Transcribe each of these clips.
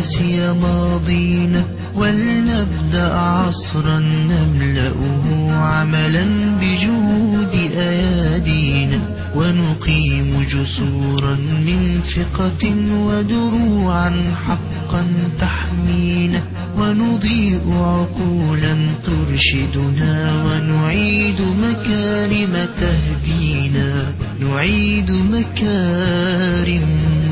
ونسي ماضينا ولنبدأ عصرا نملأه عملا بجهود أيادينا ونقيم جسورا من ثقة ودروعا حقا تحمينا ونضيء عقولا ترشدنا ونعيد مكارم تهدينا نعيد مكارم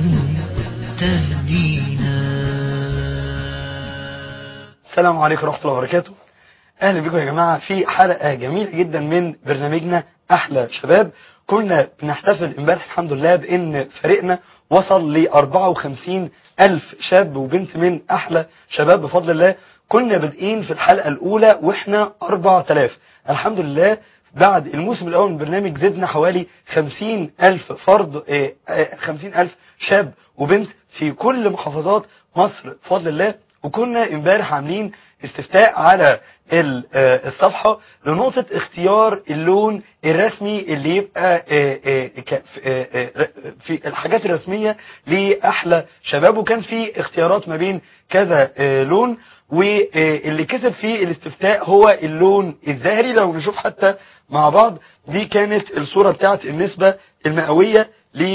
تهدينا السلام عليكم ورحمة الله وبركاته أهلا بكم يا جماعة في حلقة جميلة جدا من برنامجنا أحلى شباب كنا بنحتفل امبارح الحمد لله بأن فريقنا وصل ل 54 ألف شاب وبنت من أحلى شباب بفضل الله كنا بادئين في الحلقة الأولى وإحنا 4000 الحمد لله بعد الموسم الأول من البرنامج زدنا حوالي 50 ألف فرد آه، آه، 50 ألف شاب وبنت في كل محافظات مصر بفضل الله وكنا امبارح عاملين استفتاء على ال- آه، الصفحة لنقطة اختيار اللون الرسمي اللي يبقى آه، آه، ك- آه، آه، في الحاجات الرسمية لأحلى شباب وكان في اختيارات ما بين كذا آه، لون واللي كسب في الاستفتاء هو اللون الزهري لو نشوف حتى مع بعض دي كانت الصورة بتاعت النسبة المئوية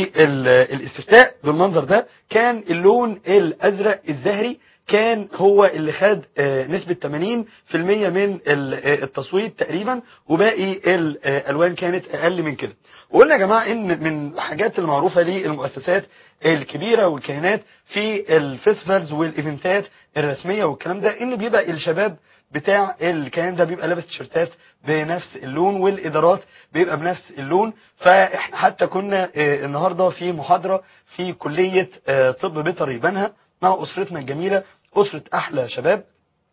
للاستفتاء بالمنظر ده كان اللون الازرق الزهري كان هو اللي خد آه، نسبة 80% من ال- آه، التصويت تقريبا وباقي الالوان كانت اقل من كده وقلنا يا جماعة ان من الحاجات المعروفة للمؤسسات الكبيرة والكيانات في الفيستيفالز والايفنتات الرسمية والكلام ده ان بيبقى الشباب بتاع الكيان ده بيبقى لابس تيشيرتات بنفس اللون والادارات بيبقى بنفس اللون فاحنا حتى كنا آه، النهارده في محاضره في كليه آه، طب بيطري بنها مع اسرتنا الجميله اسره احلى شباب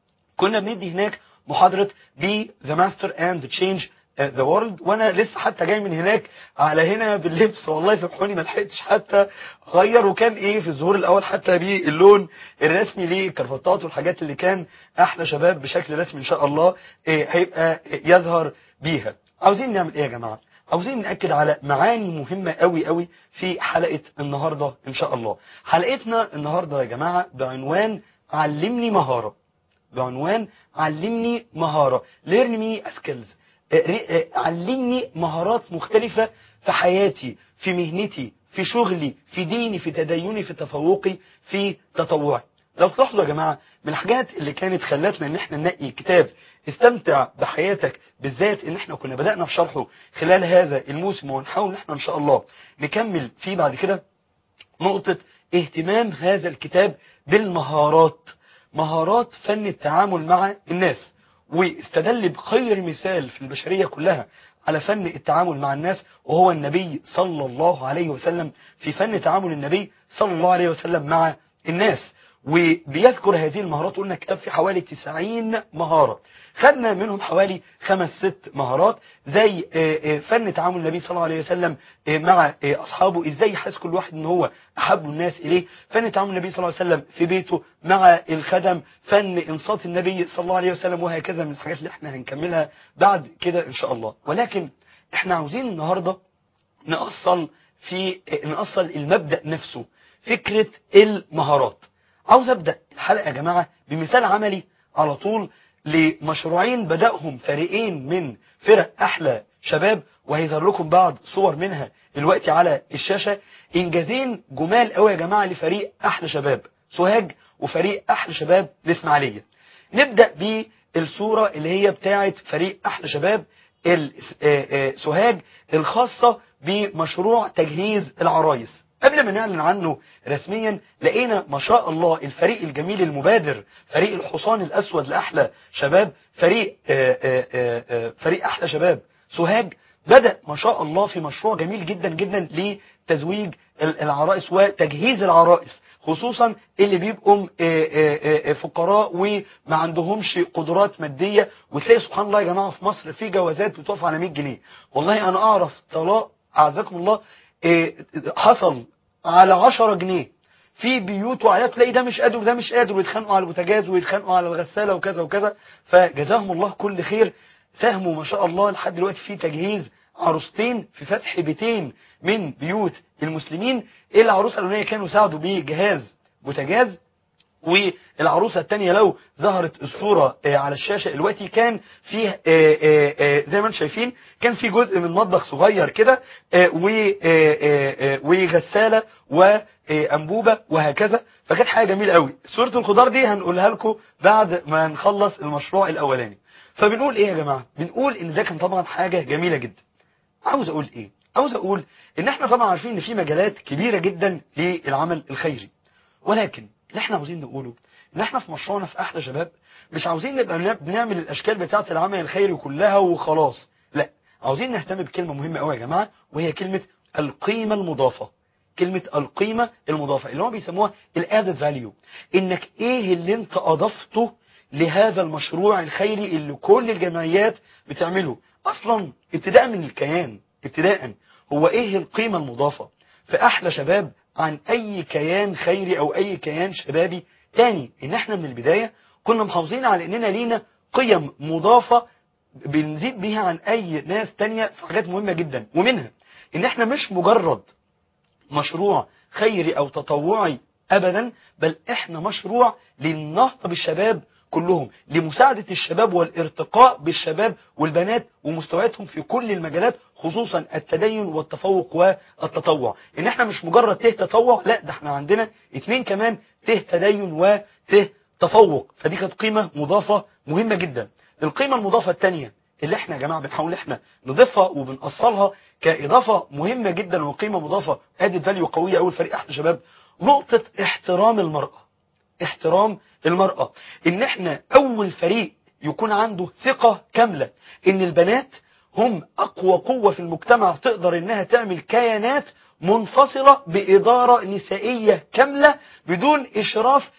كنا بندي هناك محاضرة بي ذا ماستر اند تشينج ذا وورلد وانا لسه حتى جاي من هناك على هنا باللبس والله سامحوني ما لحقتش حتى اغير وكان ايه في الظهور الاول حتى باللون الرسمي للكرفتات والحاجات اللي كان احلى شباب بشكل رسمي ان شاء الله إيه هيبقى يظهر بيها عاوزين نعمل ايه يا جماعه عاوزين نأكد على معاني مهمة قوي قوي في حلقة النهاردة إن شاء الله حلقتنا النهاردة يا جماعة بعنوان علمني مهارة بعنوان علمني مهارة learn me skills آه، ري- آه، علمني مهارات مختلفة في حياتي في مهنتي في شغلي في ديني في تديني في تفوقي في تطوعي لو تلاحظوا يا جماعة من الحاجات اللي كانت خلتنا ان احنا ننقي كتاب استمتع بحياتك بالذات ان احنا كنا بدأنا في شرحه خلال هذا الموسم ونحاول ان احنا ان شاء الله نكمل فيه بعد كده نقطة اهتمام هذا الكتاب بالمهارات مهارات فن التعامل مع الناس واستدل بخير مثال في البشرية كلها على فن التعامل مع الناس وهو النبي صلى الله عليه وسلم في فن تعامل النبي صلى الله عليه وسلم مع الناس وبيذكر هذه المهارات قلنا الكتاب فيه حوالي 90 مهارة خدنا منهم حوالي خمس ست مهارات زي آه، آه، فن تعامل النبي صلى الله عليه وسلم آه، مع آه، أصحابه إزاي يحس كل واحد إن هو أحب الناس إليه فن تعامل النبي صلى الله عليه وسلم في بيته مع الخدم فن إنصات النبي صلى الله عليه وسلم وهكذا من الحاجات اللي احنا هنكملها بعد كده إن شاء الله ولكن احنا عاوزين النهاردة نأصل في نأصل المبدأ نفسه فكرة المهارات عاوز أبدأ الحلقة يا جماعة بمثال عملي على طول لمشروعين بدأهم فريقين من فرق أحلى شباب وهيظهر لكم بعض صور منها دلوقتي على الشاشة إنجازين جمال قوي يا جماعة لفريق أحلى شباب سوهاج وفريق أحلى شباب الإسماعيلية نبدأ بالصورة اللي هي بتاعة فريق أحلى شباب ال- آه، آه، سوهاج الخاصة بمشروع تجهيز العرايس قبل ما نعلن عنه رسميا لقينا ما شاء الله الفريق الجميل المبادر فريق الحصان الأسود لأحلى شباب فريق آه، آه، آه، آه، فريق أحلى شباب سوهاج بدأ ما شاء الله في مشروع جميل جدا جدا لتزويج ال- العرائس وتجهيز العرائس خصوصا اللي بيبقوا آه، آه، آه، فقراء وما عندهمش قدرات مادية وتلاقي سبحان الله يا جماعة في مصر في جوازات بتقف على 100 جنيه والله أنا أعرف طلاق أعزكم الله آه، حصل على 10 جنيه في بيوت وعائلات تلاقي ده مش قادر وده مش قادر ويتخانقوا على البوتاجاز ويتخانقوا على الغسالة وكذا وكذا فجزاهم الله كل خير ساهموا ما شاء الله لحد دلوقتي في تجهيز عروستين في فتح بيتين من بيوت المسلمين العروسة الأولانية كانوا ساعدوا بجهاز بوتاجاز والعروسة التانية لو ظهرت الصورة آه، على الشاشة دلوقتي كان فيه آه، آه، آه، زي ما انتم شايفين كان في جزء من مطبخ صغير كده آه، و- آه، آه، آه، وغسالة وأنبوبة وهكذا فكانت حاجة جميلة قوي سورة الخضار دي هنقولها لكم بعد ما نخلص المشروع الأولاني فبنقول ايه يا جماعة بنقول ان ده كان طبعا حاجة جميلة جدا عاوز اقول ايه عاوز اقول ان احنا طبعا عارفين ان في مجالات كبيرة جدا للعمل الخيري ولكن اللي احنا عاوزين نقوله ان احنا في مشروعنا في احلى شباب مش عاوزين نبقى بن- بنعمل الاشكال بتاعه العمل الخيري كلها وخلاص لا عاوزين نهتم بكلمة مهمة قوي يا جماعة وهي كلمة القيمة المضافة كلمة القيمة المضافة اللي هو بيسموها الادد فاليو انك ايه اللي انت اضفته لهذا المشروع الخيري اللي كل الجمعيات بتعمله اصلا ابتداء من الكيان ابتداء هو ايه القيمة المضافة في احلى شباب عن اي كيان خيري او اي كيان شبابي تاني ان احنا من البداية كنا محافظين على اننا لينا قيم مضافة بنزيد بيها عن اي ناس تانية في حاجات مهمة جدا ومنها ان احنا مش مجرد مشروع خيري او تطوعي ابدا بل احنا مشروع للنهضة بالشباب كلهم لمساعدة الشباب والارتقاء بالشباب والبنات ومستوياتهم في كل المجالات خصوصا التدين والتفوق والتطوع ان احنا مش مجرد ته تطوع لا ده احنا عندنا اتنين كمان ته تدين وته تفوق فدي كانت قيمة مضافة مهمة جدا القيمة المضافة الثانية اللي احنا يا جماعة بنحاول احنا نضيفها وبنأصلها كإضافة مهمة جدا وقيمة مضافة ادت فاليو قوية قوي فريق احلى شباب نقطة احترام المرأة احترام المرأة ان احنا اول فريق يكون عنده ثقة كاملة ان البنات هم اقوى قوة في المجتمع تقدر انها تعمل كيانات منفصلة بإدارة نسائية كاملة بدون إشراف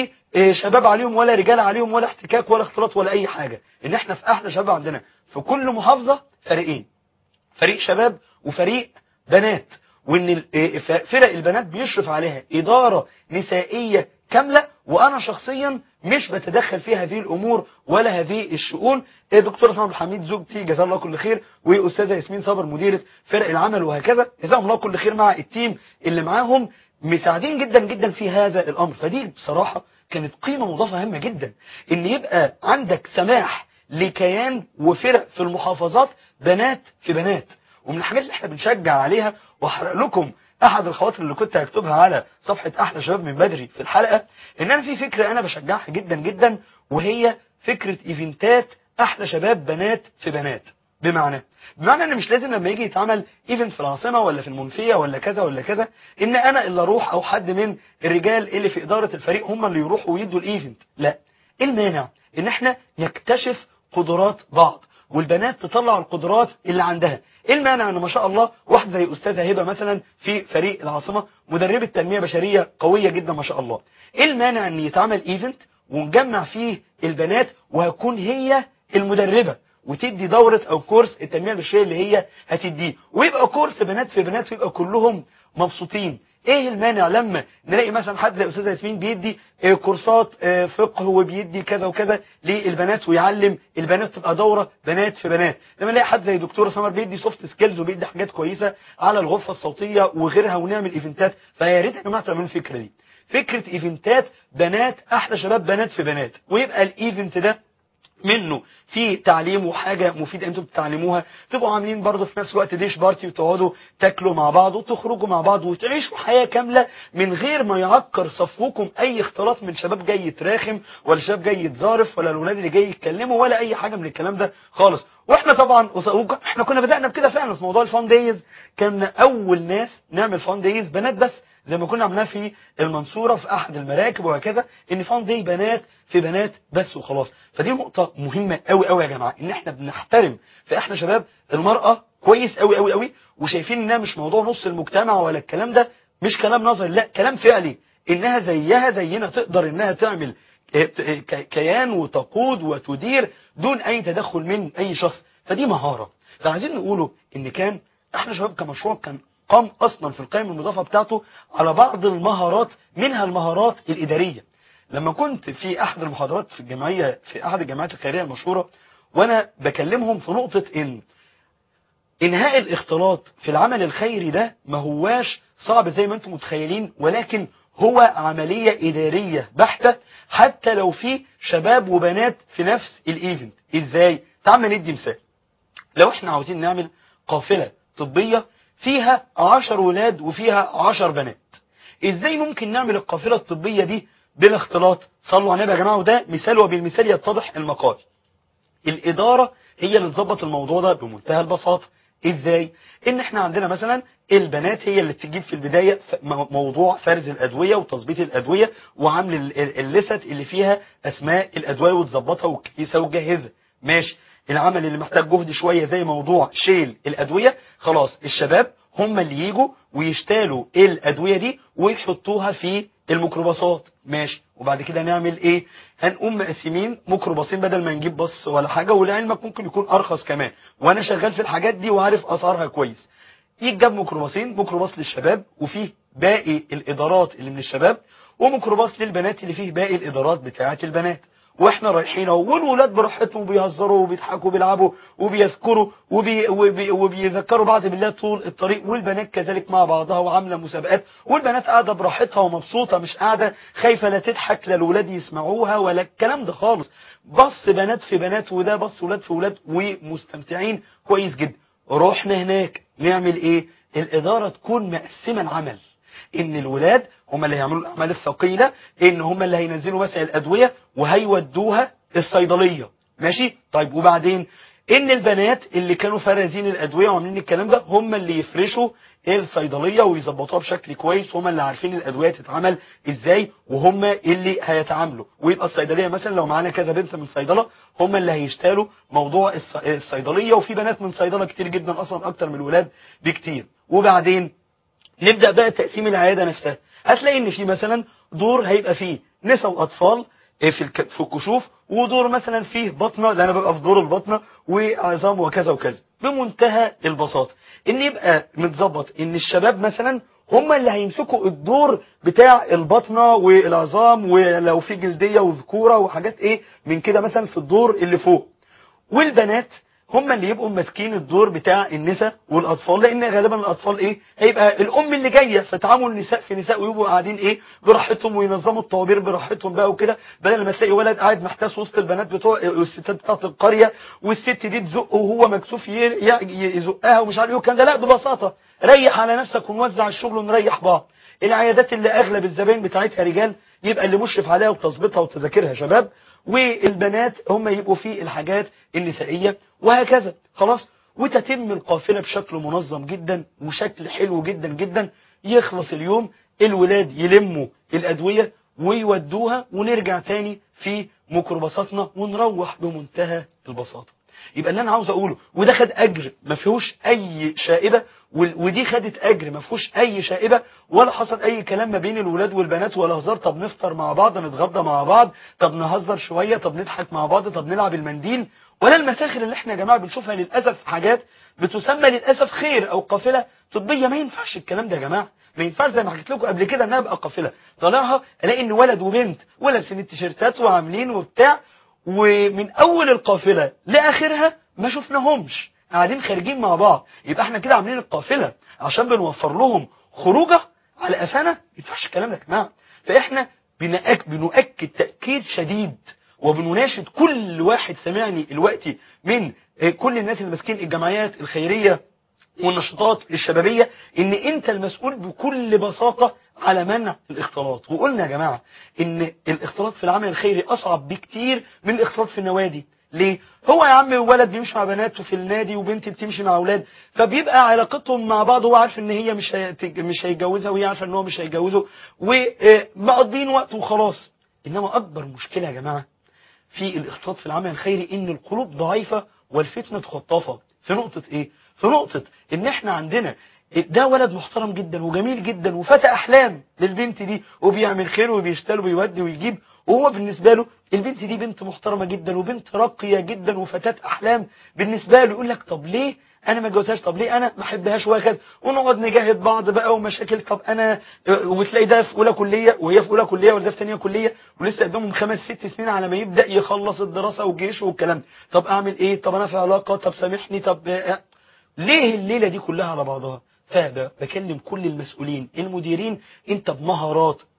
لشباب عليهم ولا رجال عليهم ولا احتكاك ولا اختلاط ولا أي حاجة إن احنا في أحلى شباب عندنا في كل محافظة فريقين فريق شباب وفريق بنات وان ال- إيه ف- فرق البنات بيشرف عليها اداره نسائيه كامله وانا شخصيا مش بتدخل في هذه الامور ولا هذه الشؤون إيه دكتوره سامر الحميد زوجتي جزاها الله كل خير واستاذه ياسمين صابر مديره فرق العمل وهكذا جزاهم الله كل خير مع التيم اللي معاهم مساعدين جدا جدا في هذا الامر فدي بصراحه كانت قيمه مضافه هامه جدا ان يبقى عندك سماح لكيان وفرق في المحافظات بنات في بنات ومن الحاجات اللي احنا بنشجع عليها واحرق لكم احد الخواطر اللي كنت هكتبها على صفحة احلى شباب من بدري في الحلقة ان انا في فكرة انا بشجعها جدا جدا وهي فكرة ايفنتات احلى شباب بنات في بنات بمعنى بمعنى ان مش لازم لما يجي يتعمل ايفنت في العاصمة ولا في المنفية ولا كذا ولا كذا ان انا اللي اروح او حد من الرجال اللي في ادارة الفريق هم اللي يروحوا ويدوا الايفنت لا ايه المانع ان احنا نكتشف قدرات بعض والبنات تطلع القدرات اللي عندها ايه المانع ان ما شاء الله واحد زي استاذه هبه مثلا في فريق العاصمه مدربه تنميه بشريه قويه جدا ما شاء الله ايه المانع ان يتعمل ايفنت ونجمع فيه البنات وهتكون هي المدربه وتدي دورة او كورس التنمية البشرية اللي هي هتديه ويبقى كورس بنات في بنات ويبقى كلهم مبسوطين ايه المانع لما نلاقي مثلا حد زي استاذه ياسمين بيدي آه، كورسات آه، فقه وبيدي كذا وكذا للبنات ويعلم البنات تبقى دوره بنات في بنات لما نلاقي حد زي دكتوره سمر بيدي سوفت سكيلز وبيدي حاجات كويسه على الغرفه الصوتيه وغيرها ونعمل ايفنتات فيا ريت يا جماعه تعملوا الفكره دي فكره ايفنتات بنات احلى شباب بنات في بنات ويبقى الايفنت ده منه في تعليم وحاجة مفيدة انتوا بتتعلموها تبقوا عاملين برضه في نفس الوقت ديش بارتي وتقعدوا تاكلوا مع بعض وتخرجوا مع بعض وتعيشوا حياة كاملة من غير ما يعكر صفوكم اي اختلاط من شباب جاي يتراخم ولا شباب جاي يتظارف ولا الولاد اللي جاي يتكلموا ولا اي حاجة من الكلام ده خالص واحنا طبعا وص- احنا كنا بدأنا بكده فعلا في موضوع الفان دايز كنا اول ناس نعمل فان دايز بنات بس زي ما كنا عملناه في المنصورة في أحد المراكب وهكذا إن فان دي بنات في بنات بس وخلاص فدي نقطة مهمة قوي قوي يا جماعة إن إحنا بنحترم في إحنا شباب المرأة كويس قوي قوي قوي وشايفين إنها مش موضوع نص المجتمع ولا الكلام ده مش كلام نظري لا كلام فعلي إنها زيها زينا تقدر إنها تعمل ك- كيان وتقود وتدير دون أي تدخل من أي شخص فدي مهارة فعايزين نقوله إن كان إحنا شباب كمشروع كان قام اصلا في القائمه المضافه بتاعته على بعض المهارات منها المهارات الاداريه لما كنت في احد المحاضرات في الجمعيه في احد الجامعات الخيريه المشهوره وانا بكلمهم في نقطه ان انهاء الاختلاط في العمل الخيري ده ما هواش صعب زي ما انتم متخيلين ولكن هو عملية إدارية بحتة حتى لو في شباب وبنات في نفس الايفنت ازاي تعال ندي مثال لو احنا عاوزين نعمل قافلة طبية فيها عشر ولاد وفيها عشر بنات ازاي ممكن نعمل القافلة الطبية دي بلا اختلاط صلوا على النبي يا جماعة وده مثال وبالمثال يتضح المقال الإدارة هي اللي تظبط الموضوع ده بمنتهى البساطة ازاي ان احنا عندنا مثلا البنات هي اللي بتجيب في البداية ف- م- موضوع فرز الادوية وتظبيط الادوية وعمل ال- ال- الليست اللي فيها اسماء الادوية وتظبطها وتكيسها وتجهزها ماشي العمل اللي محتاج جهد شوية زي موضوع شيل الادوية خلاص الشباب هم اللي يجوا ويشتالوا الادوية دي ويحطوها في الميكروباصات ماشي وبعد كده نعمل ايه هنقوم مقسمين ميكروباصين بدل ما نجيب باص ولا حاجه ولعلمك ممكن يكون ارخص كمان وانا شغال في الحاجات دي وعارف اسعارها كويس يتجاب ميكروباصين ميكروباص للشباب وفيه باقي الادارات اللي من الشباب وميكروباص للبنات اللي فيه باقي الادارات بتاعه البنات واحنا رايحين اهو والولاد براحتهم وبيهزروا وبيضحكوا وبيلعبوا وبيذكروا وبي وبي وبيذكروا بعض بالله طول الطريق والبنات كذلك مع بعضها وعامله مسابقات والبنات قاعده براحتها ومبسوطه مش قاعده خايفه لا تضحك لا الولاد يسمعوها ولا الكلام ده خالص بص بنات في بنات وده بص ولاد في ولاد ومستمتعين كويس جدا رحنا هناك نعمل ايه الاداره تكون مقسمه العمل ان الولاد هم اللي هيعملوا الاعمال الثقيله ان هم اللي هينزلوا مثلا الادويه وهيودوها الصيدليه ماشي طيب وبعدين ان البنات اللي كانوا فرازين الادويه وعاملين الكلام ده هم اللي يفرشوا الصيدليه ويظبطوها بشكل كويس هم اللي عارفين الادويه تتعمل ازاي وهم اللي هيتعاملوا ويبقى الصيدليه مثلا لو معانا كذا بنت من صيدله هم اللي هيشتالوا موضوع الص- الصيدليه وفي بنات من صيدله كتير جدا اصلا اكتر من الولاد بكتير وبعدين نبدأ بقى تقسيم العيادة نفسها هتلاقي ان في مثلا دور هيبقى فيه نساء واطفال إيه في الك- في الكشوف ودور مثلا فيه بطنه ده انا ببقى في دور البطنه وعظام وكذا وكذا بمنتهى البساطه ان يبقى متظبط ان الشباب مثلا هم اللي هيمسكوا الدور بتاع البطنه والعظام ولو في جلديه وذكوره وحاجات ايه من كده مثلا في الدور اللي فوق والبنات هم اللي يبقوا ماسكين الدور بتاع النساء والاطفال لان غالبا الاطفال ايه هيبقى الام اللي جايه فتعامل النساء في نساء ويبقوا قاعدين ايه براحتهم وينظموا الطوابير براحتهم بقى وكده بدل ما تلاقي ولد قاعد محتاس وسط البنات بتوع والستات بتاعت القريه والست دي تزقه وهو مكسوف ي- ي- يزقها ومش عارف ايه والكلام ده لا ببساطه ريح على نفسك ونوزع الشغل ونريح بعض العيادات اللي اغلب الزباين بتاعتها رجال يبقى اللي مشرف عليها وتظبيطها وتذاكرها شباب والبنات هم يبقوا في الحاجات النسائية وهكذا خلاص وتتم القافلة بشكل منظم جدا وشكل حلو جدا جدا يخلص اليوم الولاد يلموا الأدوية ويودوها ونرجع تاني في ميكروباصاتنا ونروح بمنتهى البساطة يبقى اللي انا عاوز اقوله وده خد اجر ما فيهوش اي شائبه وال- ودي خدت اجر ما فيهوش اي شائبه ولا حصل اي كلام ما بين الولاد والبنات ولا هزار طب نفطر مع بعض نتغدى مع بعض طب نهزر شويه طب نضحك مع بعض طب نلعب المنديل ولا المساخر اللي احنا يا جماعه بنشوفها للاسف حاجات بتسمى للاسف خير او قافله طبيه ما ينفعش الكلام ده يا جماعه ما ينفعش زي ما حكيت لكم قبل كده انها ابقى قافله طالعها الاقي ان ولد وبنت ولابسين التيشيرتات وعاملين وبتاع ومن اول القافله لاخرها ما شفناهمش قاعدين خارجين مع بعض يبقى احنا كده عاملين القافله عشان بنوفر لهم خروجه على قفانا ما ينفعش الكلام ده يا جماعه فاحنا بنأك بنؤكد تاكيد شديد وبنناشد كل واحد سمعني دلوقتي من آه، كل الناس اللي ماسكين الجمعيات الخيريه والنشاطات الشبابية ان انت المسؤول بكل بساطة على منع الاختلاط وقلنا يا جماعة ان الاختلاط في العمل الخيري اصعب بكتير من الاختلاط في النوادي ليه هو يا عم ولد بيمشي مع بناته في النادي وبنت بتمشي مع اولاد فبيبقى علاقتهم مع بعض هو عارف ان هي مش هيت- مش هيتجوزها وهي عارفه ان هو مش هيتجوزه ومقضين وقت وخلاص انما اكبر مشكلة يا جماعة في الاختلاط في العمل الخيري ان القلوب ضعيفة والفتنة خطافة في نقطة ايه في نقطة ان احنا عندنا ده ولد محترم جدا وجميل جدا وفتى احلام للبنت دي وبيعمل خير وبيشتغل وبيودي ويجيب وهو بالنسبة له البنت دي بنت محترمة جدا وبنت راقية جدا وفتاة احلام بالنسبة له يقول لك طب ليه انا ما اتجوزهاش طب ليه انا ما احبهاش وهكذا ونقعد نجاهد بعض بقى ومشاكل طب انا وتلاقي ده في اولى كليه وهي في اولى كليه وده في ثانيه كليه ولسه قدامهم خمس ست سنين على ما يبدا يخلص الدراسه والجيش والكلام ده. طب اعمل ايه طب انا في علاقه طب سامحني طب آه، ليه الليله دي كلها على بعضها فبكلم كل المسؤولين المديرين انت بمهارات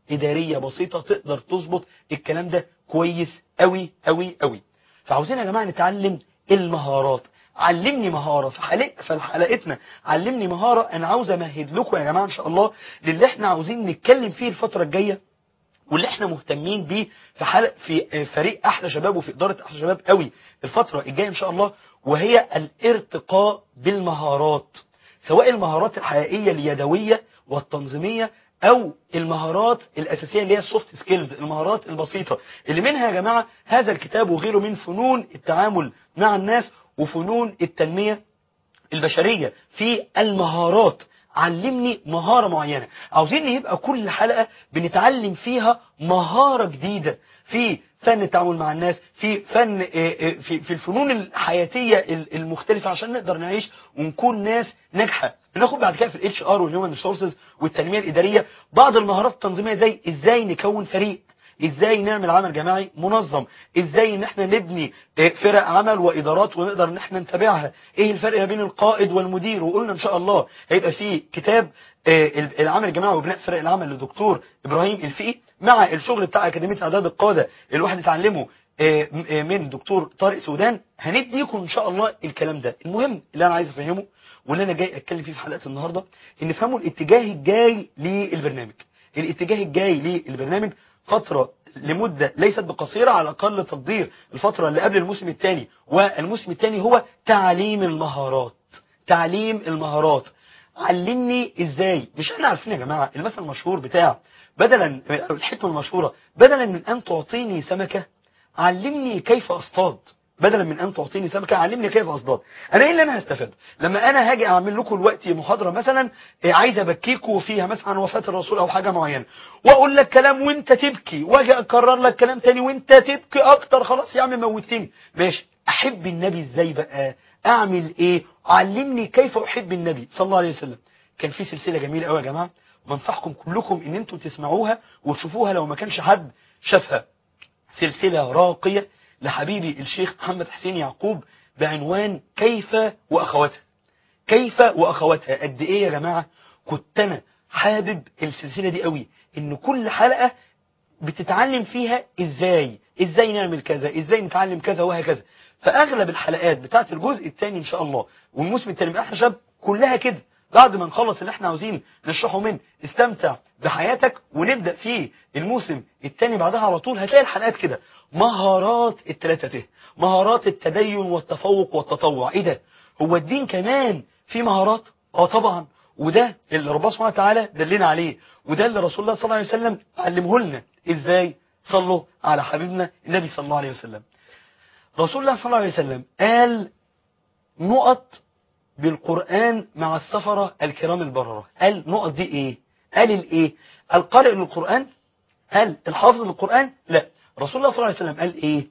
اداريه بسيطه تقدر تظبط الكلام ده كويس قوي قوي قوي فعاوزين يا جماعه نتعلم المهارات علمني مهارة في حلق في حلقتنا علمني مهارة انا عاوز امهد لكم يا جماعة ان شاء الله للي احنا عاوزين نتكلم فيه الفترة الجاية واللي احنا مهتمين بيه في حلق في فريق احلى شباب وفي اداره احلى شباب قوي الفتره الجايه ان شاء الله وهي الارتقاء بالمهارات سواء المهارات الحقيقيه اليدويه والتنظيميه او المهارات الاساسيه اللي هي السوفت سكيلز المهارات البسيطه اللي منها يا جماعه هذا الكتاب وغيره من فنون التعامل مع الناس وفنون التنميه البشريه في المهارات علمني مهارة معينة عاوزين يبقى كل حلقة بنتعلم فيها مهارة جديدة في فن التعامل مع الناس في فن في في الفنون الحياتية المختلفة عشان نقدر نعيش ونكون ناس ناجحة بناخد بعد كده في الاتش ار والهيومن ريسورسز والتنمية الإدارية بعض المهارات التنظيمية زي ازاي نكون فريق ازاي نعمل عمل جماعي منظم ازاي ان احنا نبني فرق عمل وادارات ونقدر ان احنا نتابعها ايه الفرق ما بين القائد والمدير وقلنا ان شاء الله هيبقى في كتاب العمل الجماعي وبناء فرق العمل للدكتور ابراهيم الفقي مع الشغل بتاع اكاديميه اعداد القاده الواحد اتعلمه من دكتور طارق سودان هنديكم ان شاء الله الكلام ده المهم اللي انا عايز افهمه واللي انا جاي اتكلم فيه في حلقه النهارده ان فهموا الاتجاه الجاي للبرنامج الاتجاه الجاي للبرنامج فترة لمدة ليست بقصيرة على أقل تقدير الفترة اللي قبل الموسم الثاني والموسم الثاني هو تعليم المهارات تعليم المهارات علمني ازاي مش احنا عارفين يا جماعة المثل المشهور بتاع بدلا الحكمة المشهورة بدلا من ان تعطيني سمكة علمني كيف اصطاد بدلا من ان تعطيني سمكه علمني كيف اصطاد انا ايه اللي انا هستفاد لما انا هاجي اعمل لكم دلوقتي محاضره مثلا عايز ابكيكوا فيها مثلا عن وفاه الرسول او حاجه معينه واقول لك كلام وانت تبكي واجي اكرر لك كلام تاني وانت تبكي اكتر خلاص يا عم موتني ماشي احب النبي ازاي بقى اعمل ايه علمني كيف احب النبي صلى الله عليه وسلم كان في سلسله جميله قوي يا جماعه بنصحكم كلكم ان انتم تسمعوها وتشوفوها لو ما كانش حد شافها سلسله راقيه لحبيبي الشيخ محمد حسين يعقوب بعنوان كيف وأخواتها كيف وأخواتها قد إيه يا جماعة كنت أنا حابب السلسلة دي قوي إن كل حلقة بتتعلم فيها إزاي إزاي نعمل كذا إزاي نتعلم كذا وهكذا فأغلب الحلقات بتاعت الجزء الثاني إن شاء الله والموسم الثاني من أحلى شاب كلها كده بعد ما نخلص اللي احنا عاوزين نشرحه من استمتع بحياتك ونبدأ فيه الموسم الثاني بعدها على طول هتلاقي الحلقات كده مهارات الثلاثة ته مهارات التدين والتفوق والتطوع ايه ده هو الدين كمان فيه مهارات اه طبعا وده اللي ربنا سبحانه وتعالى دلنا عليه وده اللي رسول الله صلى الله عليه وسلم علمه لنا ازاي صلوا على حبيبنا النبي صلى الله عليه وسلم رسول الله صلى الله عليه وسلم قال نقط بالقرآن مع السفرة الكرام البررة قال نقط دي ايه قال الايه القارئ للقرآن هل الحافظ للقرآن لا رسول الله صلى الله عليه وسلم قال ايه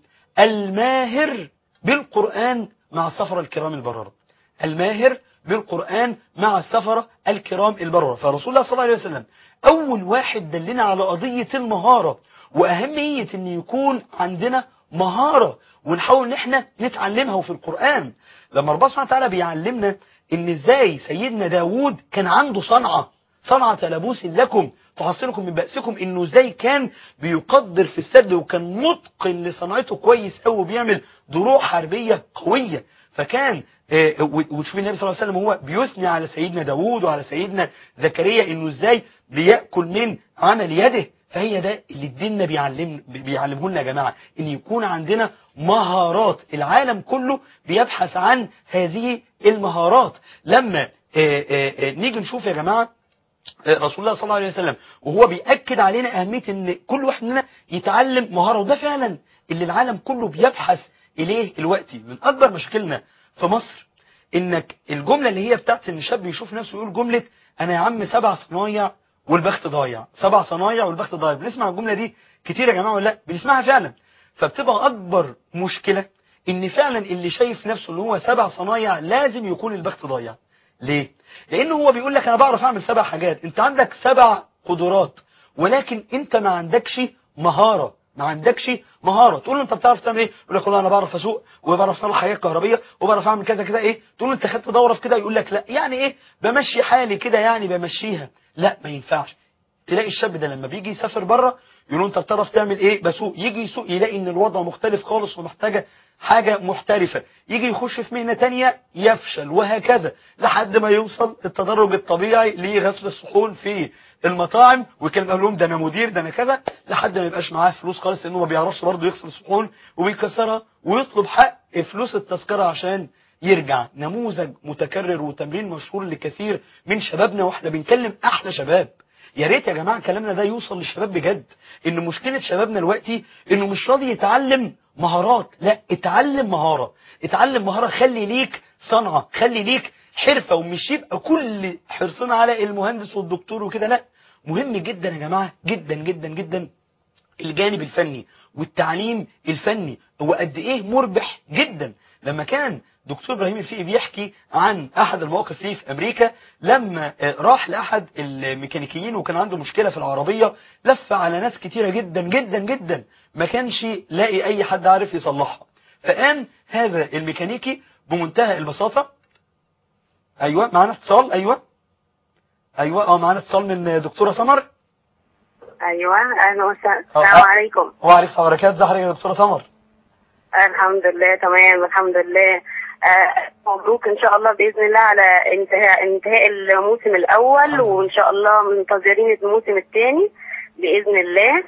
الماهر بالقرآن مع السفرة الكرام البررة الماهر بالقرآن مع السفرة الكرام البررة فرسول الله صلى الله عليه وسلم أول واحد دلنا على قضية المهارة وأهمية أن يكون عندنا مهارة ونحاول ان احنا نتعلمها وفي القرآن لما ربنا سبحانه وتعالى بيعلمنا ان ازاي سيدنا داود كان عنده صنعة صنعة لبوس لكم تحصنكم من بأسكم انه ازاي كان بيقدر في السد وكان متقن لصنعته كويس قوي وبيعمل دروع حربية قوية فكان وتشوف النبي صلى الله عليه وسلم هو بيثني على سيدنا داود وعلى سيدنا زكريا انه ازاي بيأكل من عمل يده فهي ده اللي ديننا بيعلم بيعلمه لنا يا جماعه ان يكون عندنا مهارات العالم كله بيبحث عن هذه المهارات لما آآ آآ نيجي نشوف يا جماعه رسول الله صلى الله عليه وسلم وهو بيأكد علينا أهمية ان كل واحد مننا يتعلم مهارة وده فعلا اللي العالم كله بيبحث إليه الوقت من أكبر مشاكلنا في مصر إنك الجملة اللي هي بتاعت إن شاب يشوف نفسه يقول جملة أنا يا عم سبع صنايع والبخت ضايع سبع صنايع والبخت ضايع بنسمع الجملة دي كتير يا جماعة ولا لا بنسمعها فعلا فبتبقى أكبر مشكلة إن فعلا اللي شايف نفسه إن هو سبع صنايع لازم يكون البخت ضايع ليه؟ لأنه هو بيقول لك أنا بعرف أعمل سبع حاجات أنت عندك سبع قدرات ولكن أنت ما عندكش مهارة ما عندكش مهارة تقول له أنت بتعرف تعمل إيه يقول لك والله أنا بعرف أسوق وبعرف أصلح حاجات كهربية وبعرف أعمل كذا كذا إيه تقول له أنت خدت دورة في كده يقول لك لا يعني إيه بمشي حالي كده يعني بمشيها لا ما ينفعش تلاقي الشاب ده لما بيجي يسافر بره يقولوا انت بتعرف تعمل ايه بسوق يجي يسوق يلاقي ان الوضع مختلف خالص ومحتاجه حاجه محترفه يجي يخش في مهنه تانية يفشل وهكذا لحد ما يوصل التدرج الطبيعي لغسل الصحون في المطاعم وكان قال لهم ده انا مدير ده انا كذا لحد ما يبقاش معاه فلوس خالص لانه ما بيعرفش برضه يغسل الصحون وبيكسرها ويطلب حق فلوس التذكره عشان يرجع نموذج متكرر وتمرين مشهور لكثير من شبابنا واحنا بنكلم احلى شباب يا ريت يا جماعه كلامنا ده يوصل للشباب بجد ان مشكله شبابنا دلوقتي انه مش راضي يتعلم مهارات لا اتعلم مهاره اتعلم مهاره خلي ليك صنعه خلي ليك حرفه ومش يبقى كل حرصنا على المهندس والدكتور وكده لا مهم جدا يا جماعه جدا جدا جدا الجانب الفني والتعليم الفني هو قد ايه مربح جدا لما كان دكتور ابراهيم الفقي بيحكي عن احد المواقف ليه في امريكا لما آه، راح لاحد الميكانيكيين وكان عنده مشكله في العربيه لف على ناس كتيره جدا جدا جدا ما كانش لاقي اي حد عارف يصلحها فقام هذا الميكانيكي بمنتهى البساطه ايوه معانا اتصال ايوه ايوه اه معانا اتصال من دكتوره سمر ايوه اهلا وسهلا أه، السلام أه. عليكم وعليكم السلام وبركاته ازي حضرتك يا دكتوره سمر الحمد لله تمام الحمد لله آه، مبروك ان شاء الله باذن الله على انتهاء انتهاء الموسم الاول وان شاء الله منتظرين الموسم الثاني باذن الله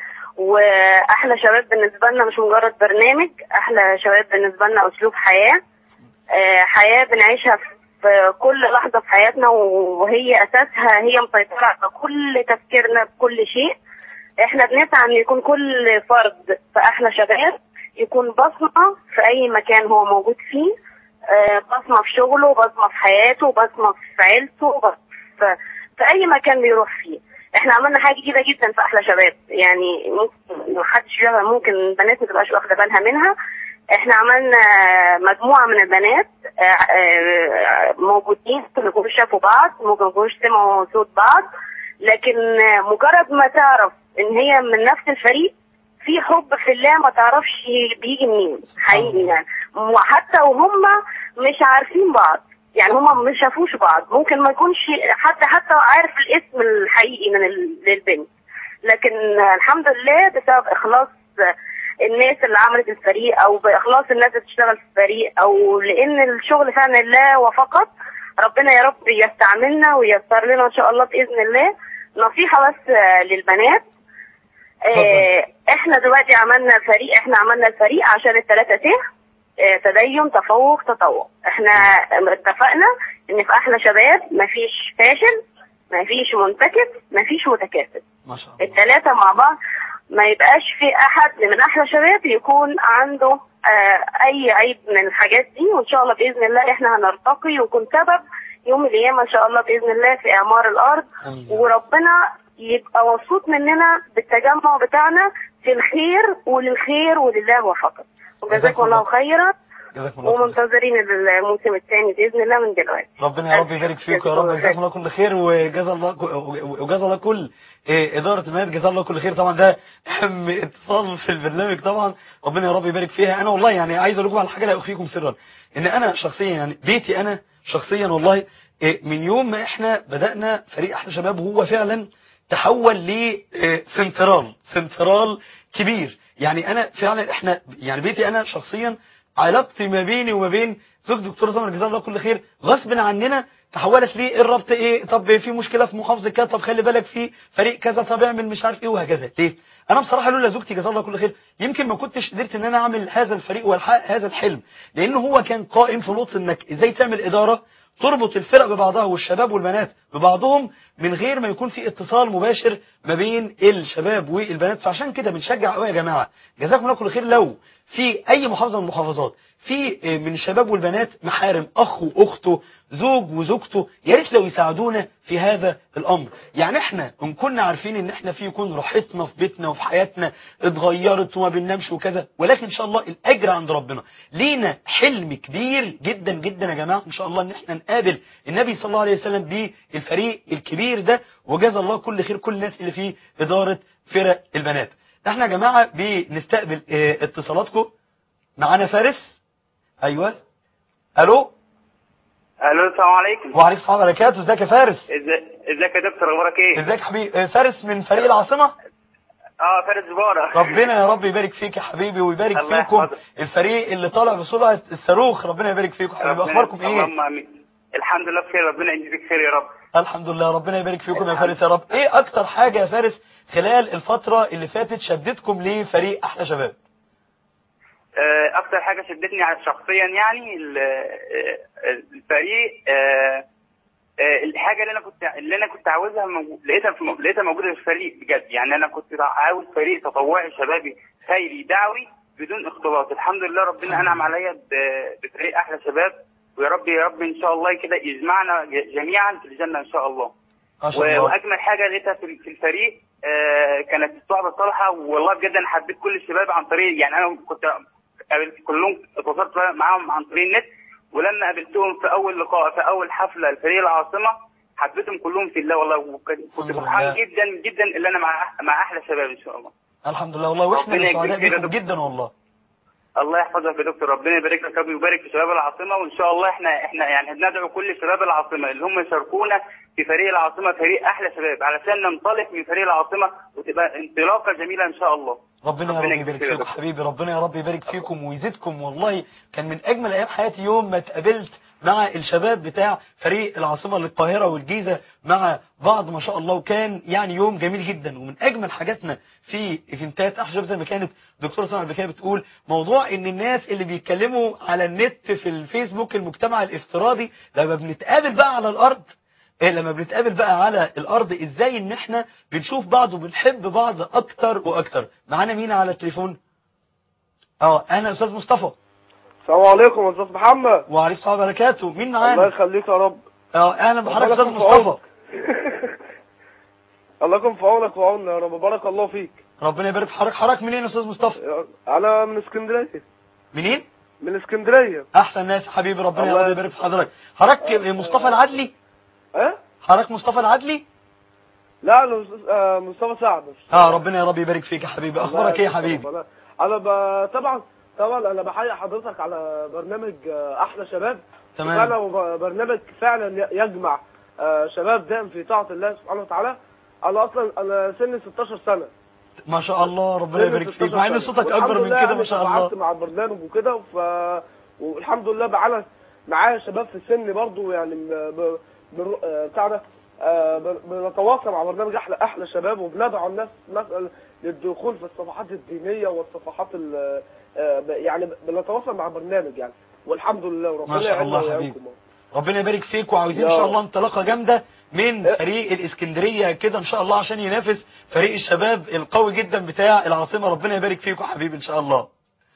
واحلى شباب بالنسبه لنا مش مجرد برنامج احلى شباب بالنسبه لنا اسلوب حياه آه، حياه بنعيشها في كل لحظه في حياتنا وهي اساسها هي مسيطره على كل تفكيرنا بكل شيء احنا بنسعى ان يكون كل فرد في احلى شباب يكون بصمه في اي مكان هو موجود فيه آه، بصمه في شغله بصمه في حياته بصمه في عيلته بصمة في, في اي مكان بيروح فيه احنا عملنا حاجه جديده جدا في احلى شباب يعني ممكن محدش فيها ممكن البنات ما تبقاش واخده بالها منها احنا عملنا مجموعه من البنات آه، آه، موجودين ممكن ما يكونوش شافوا بعض ممكن ما يكونوش سمعوا صوت بعض لكن آه، مجرد ما تعرف ان هي من نفس الفريق في حب في الله ما تعرفش بيجي منين حقيقي يعني وحتى وهم مش عارفين بعض يعني هم مش شافوش بعض ممكن ما يكونش حتى حتى عارف الاسم الحقيقي من ال- للبنت لكن الحمد لله بسبب اخلاص الناس اللي عملت الفريق او باخلاص الناس اللي بتشتغل في الفريق او لان الشغل فعلا لله وفقط ربنا يا رب يستعملنا وييسر لنا ان شاء الله باذن الله نصيحه بس آه، للبنات آه، احنا دلوقتي عملنا فريق احنا عملنا الفريق عشان الثلاثه ت آه، تدين تفوق تطوع احنا اتفقنا ان في احلى شباب مفيش فاشل مفيش منتكس مفيش متكاسل ما شاء الله الثلاثه مع بعض ما يبقاش في احد من احلى شباب يكون عنده آه، اي عيب من الحاجات دي وان شاء الله باذن الله احنا هنرتقي ونكون سبب يوم القيامه ان شاء الله باذن الله في اعمار الارض آمين. وربنا يبقى مبسوط مننا بالتجمع بتاعنا في الخير وللخير ولله وفقط جزاكم وجزاكم الله الله. خيرا جزاكم الله خير. ومنتظرين الموسم الثاني باذن الله من دلوقتي ربنا يا رب يبارك فيك يا رب جزاكم الله كل خير وجزا الله وجزا الله كل إيه، إدارة البنات جزا الله كل خير طبعا ده أهم اتصال في البرنامج طبعا ربنا يا رب يبارك فيها أنا والله يعني عايز أقول لكم على حاجة لا أخفيكم سرا إن أنا شخصيا يعني بيتي أنا شخصيا والله إيه، من يوم ما إحنا بدأنا فريق أحلى شباب وهو فعلا تحول لسنترال سنترال كبير يعني أنا فعلا إحنا يعني بيتي أنا شخصيا علاقتي ما بيني وما بين زوج دكتور سمر جزاه الله كل خير غصب عننا تحولت ليه الربط ايه طب في مشكله في محافظه كذا طب خلي بالك في فريق كذا طب اعمل مش عارف ايه وهكذا ليه انا بصراحه لولا زوجتي جزاه الله كل خير يمكن ما كنتش قدرت ان انا اعمل هذا الفريق والحقق هذا الحلم لانه هو كان قائم في نقطه انك ازاي تعمل اداره تربط الفرق ببعضها والشباب والبنات ببعضهم من غير ما يكون في اتصال مباشر ما بين الشباب والبنات فعشان كده بنشجع قوي يا جماعه جزاكم الله كل خير لو في اي محافظه من المحافظات في من الشباب والبنات محارم اخ واخته زوج وزوجته يا ريت لو يساعدونا في هذا الامر يعني احنا ان كنا عارفين ان احنا في يكون راحتنا في بيتنا وفي حياتنا اتغيرت وما بننامش وكذا ولكن ان شاء الله الاجر عند ربنا لينا حلم كبير جدا جدا يا جماعه ان شاء الله ان احنا نقابل النبي صلى الله عليه وسلم بالفريق الكبير ده وجزا الله كل خير كل الناس اللي في اداره فرق البنات احنا يا جماعه بنستقبل اه اتصالاتكم معانا فارس ايوه الو الو السلام عليكم وعليكم السلام ورحمه الله وبركاته ازيك يا فارس ازي- ازيك يا دكتور اخبارك ايه؟ ازيك يا حبيبي آه، فارس من فريق العاصمه اه فارس زباره ربنا يا رب يبارك فيك يا حبيبي ويبارك الله فيكم يحفظك. الفريق اللي طالع بسرعه الصاروخ ربنا يبارك فيكم حبيبي ربنا- اخباركم ايه اللهم امين الحمد لله بخير ربنا يجزيك خير يا رب الحمد لله ربنا يبارك فيكم يا فارس يا رب ايه اكتر حاجه يا فارس خلال الفتره اللي فاتت شدتكم لفريق احلى شباب آه، اكتر حاجه شدتني على شخصيا يعني ال- آه، الفريق آه، آه، الحاجه اللي انا كنت اللي انا كنت عاوزها موجو- لقيتها في م- لقيتها موجوده في الفريق بجد يعني انا كنت عاوز فريق تطوعي شبابي خيري دعوي بدون اختلاط الحمد لله ربنا انعم عليا ب- بفريق احلى شباب ويا رب يا رب ان شاء الله كده يجمعنا ج- جميعا في الجنه ان شاء الله ما شاء و- الله واجمل حاجه لقيتها في في الفريق آه، كانت الصحبه الصالحه والله بجد انا حبيت كل الشباب عن طريق يعني انا كنت قابلت كلهم اتواصلت معاهم عن طريق النت ولما قابلتهم في اول لقاء في اول حفله لفريق العاصمه حبيتهم كلهم في الله والله وكنت- كنت الحمد فرحان لله. جدا جدا اللي انا مع مع احلى شباب ان شاء الله الحمد لله والله واحنا ربنا اللي سعداء يجزيك خير يا بيكم دكتور. جدا والله الله يحفظك يا دكتور ربنا يبارك لك يا رب ويبارك في شباب العاصمه وان شاء الله احنا احنا يعني ندعو كل شباب العاصمه اللي هم يشاركونا في فريق العاصمه فريق احلى شباب علشان ننطلق من فريق العاصمه وتبقى انطلاقه جميله ان شاء الله ربنا يا رب ربنا يبارك يجزيك يا فيكم دكتور. حبيبي ربنا يا رب يبارك فيكم ويزيدكم والله كان من اجمل ايام حياتي يوم ما اتقابلت مع الشباب بتاع فريق العاصمه للقاهره والجيزه مع بعض ما شاء الله وكان يعني يوم جميل جدا ومن اجمل حاجاتنا في ايفنتات احجاب زي ما كانت دكتوره سمع قبل كده بتقول موضوع ان الناس اللي بيتكلموا على النت في الفيسبوك المجتمع الافتراضي لما بنتقابل بقى على الارض إيه لما بنتقابل بقى على الارض ازاي ان احنا بنشوف بعض وبنحب بعض اكتر واكتر معانا مين على التليفون اه انا استاذ مصطفى السلام عليكم يا استاذ محمد وعليكم السلام وبركاته مين الله معانا يخليك يا رب اه اهلا بحضرتك الله استاذ يكون في مصطفى عونك. الله يكون في عونك وعوننا يا رب بارك الله فيك ربنا يبارك في حضرتك حضرتك منين يا استاذ مصطفى انا من اسكندريه منين من اسكندريه احسن ناس يا حبيبي ربنا يا الله رب يبارك في حضرتك حضرتك مصطفى العدلي اه حضرتك مصطفى العدلي لا انا مس- آه، مصطفى سعد اه ربنا يا رب يبارك فيك يا حبيبي اخبارك ايه يا الله حبيبي يخليك. انا ب... طبعا طبعا انا بحيي حضرتك على برنامج آه، احلى شباب تمام. فعلا وب- برنامج فعلا ي- يجمع آه، شباب دائم في طاعه الله سبحانه وتعالى انا اصلا انا سني 16 سنه ما شاء الله ربنا سني يبارك 16 فيك مع ان سنة. صوتك والحمد اكبر من لله كده يعني ما شاء الله تفاعلت مع البرنامج وكده ف... والحمد لله بعنا معايا شباب في السن برضو يعني ب... ب... بر- آه، بتاع ده آه، ب- بنتواصل مع برنامج احلى احلى شباب وبندعو الناس مثلا للدخول في الصفحات الدينيه والصفحات ال... آه، ب- يعني بنتواصل مع البرنامج يعني والحمد لله وربنا ما شاء الله يعيننا حبيبي. ويعينكم. ربنا يبارك فيك وعاوزين يا ان شاء رب. الله انطلاقه جامده من إيه. فريق الاسكندريه كده ان شاء الله عشان ينافس فريق الشباب القوي جدا بتاع العاصمه ربنا يبارك فيكم يا حبيبي ان شاء الله